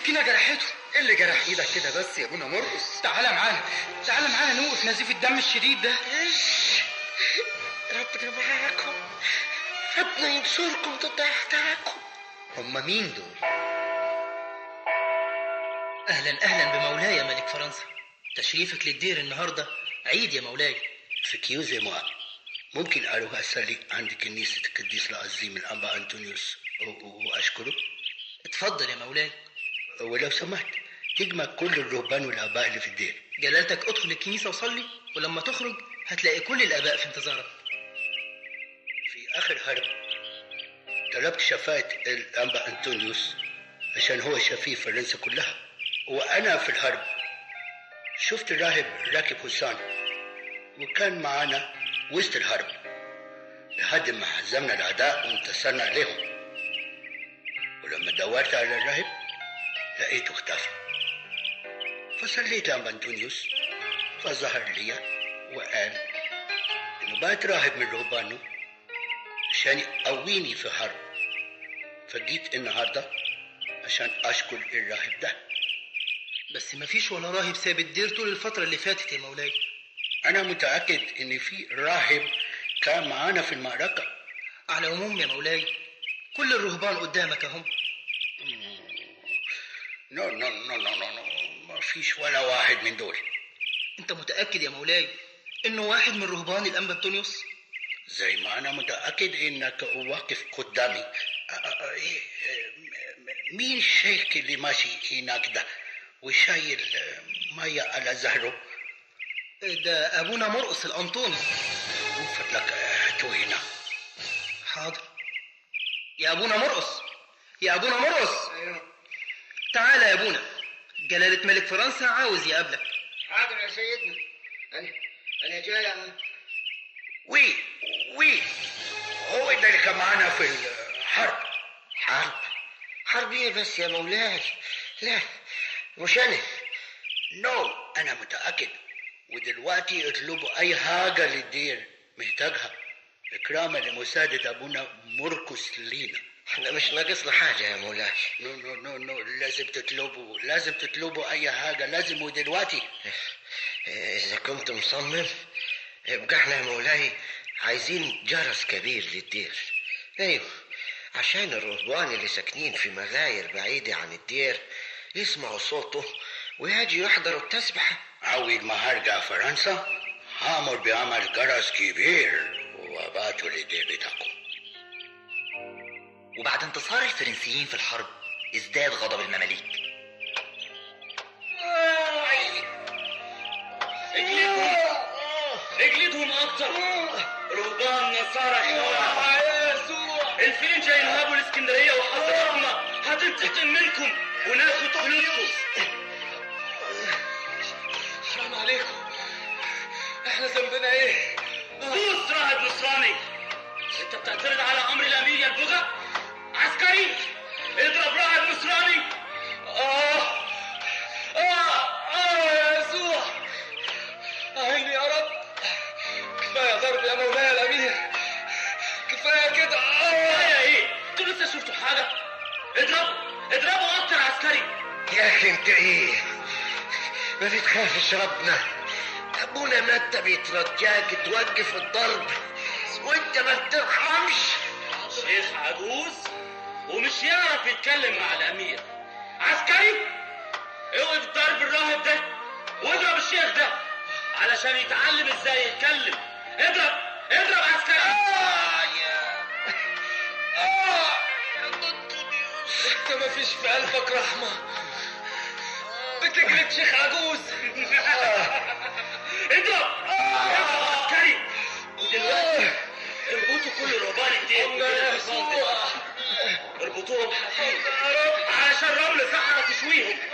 السكينة جرحته إيه اللي جرح ايدك كده بس يا ابونا مرقص تعالى معانا تعالى معانا نوقف نزيف الدم الشديد ده ربنا معاكم ربنا ينصركم ضد أعدائكم هم مين دول أهلا أهلا بمولاي يا ملك فرنسا تشريفك للدير النهاردة عيد يا مولاي سكيوزي موا ممكن أروح أصلي عند كنيسة القديس العظيم الأنبا أنطونيوس و- و- وأشكره اتفضل يا مولاي ولو سمحت تجمع كل الرهبان والآباء اللي في الدير جلالتك ادخل الكنيسة وصلي ولما تخرج هتلاقي كل الآباء في انتظارك في آخر حرب طلبت شفاعة الأنبا أنطونيوس عشان هو شفيع فرنسا كلها وأنا في الحرب شفت الراهب راكب حصان وكان معانا وسط الحرب لحد ما هزمنا الأعداء وانتصرنا عليهم ولما دورت على الراهب لقيته اختفى فصليت لأنبا أنطونيوس فظهر لي وقال إنه بقت راهب من رهبانه عشان يقويني في حرب فجيت النهارده عشان اشكر الراهب ده بس مفيش ولا راهب ساب الدير طول الفترة اللي فاتت يا مولاي انا متاكد ان في راهب كان معانا في المعركه على العموم يا مولاي كل الرهبان قدامك اهم نو نو نو نو نو, نو. ما فيش ولا واحد من دول انت متأكد يا مولاي انه واحد من رهبان الانبا انطونيوس زي ما انا متاكد انك واقف قدامي أ- أ- إيه، م- مين الشيخ اللي ماشي هناك ده وشايل ميه على ظهره ده ابونا مرقص الانطوني من فضلك هاتوه هنا حاضر يا ابونا مرقص يا ابونا مرقص تعالى يا ابونا جلالة ملك فرنسا عاوز يقابلك حاضر يا سيدنا أنا أنا جاي أهو. وي وي هو ده اللي كان معانا في الحرب حرب حرب إيه بس يا مولاي لا مش أنا نو انا متاكد ودلوقتي اطلبوا اي حاجه للدير محتاجها اكراما لمساعده ابونا مركز لينا احنا مش ناقصنا حاجة يا مولاي نو نو نو نو لازم تطلبوا لازم تطلبوا اي حاجه لازم ودلوقتي إذا كنت مصمم يبقى احنا يا مولاي عايزين جرس كبير للدير ايوه عشان الرهبان اللي ساكنين في مغاير بعيدة عن الدير يسمعوا صوته ويجي يحضروا التسبحة اول ما هرجع فرنسا هامر بعمل جرس كبير وابعته للدير بتاعكم وبعد انتصار الفرنسيين في الحرب ازداد غضب المماليك اجلدهم اجلدهم اكتر رهبان نصارى حمار الفرنجة ينهبوا الاسكندرية وحصرتنا هتنتقم منكم وناخد فلوسكم حرام عليكم احنا ذنبنا ايه دوس راهب نصراني انت بتعترض على امر الامير يا البغا عسكري اضرب راهب نصراني اه اه اه يا يسوع عيني يا رب كفايه ضرب يا مولاي الامير كفايه كده كفايه ايه انتوا لسه شفتوا حاجه اضرب اضربوا اكتر عسكري يا اخي انت ايه ما بتخافش ربنا ابونا متى بيترجاك توقف الضرب وانت ما بترحمش شيخ عجوز ومش يعرف يتكلم مع الامير عسكري اوقف ضرب الراهب ده واضرب الشيخ ده علشان يتعلم ازاي يتكلم اضرب اضرب عسكري آه يا آه انت ما فيش في قلبك رحمة بتجلد شيخ عجوز اضرب اضرب عسكري ودلوقتي اربطوا كل رهبان الدين اربطوهم حديد علشان رمل صحراء تشويهم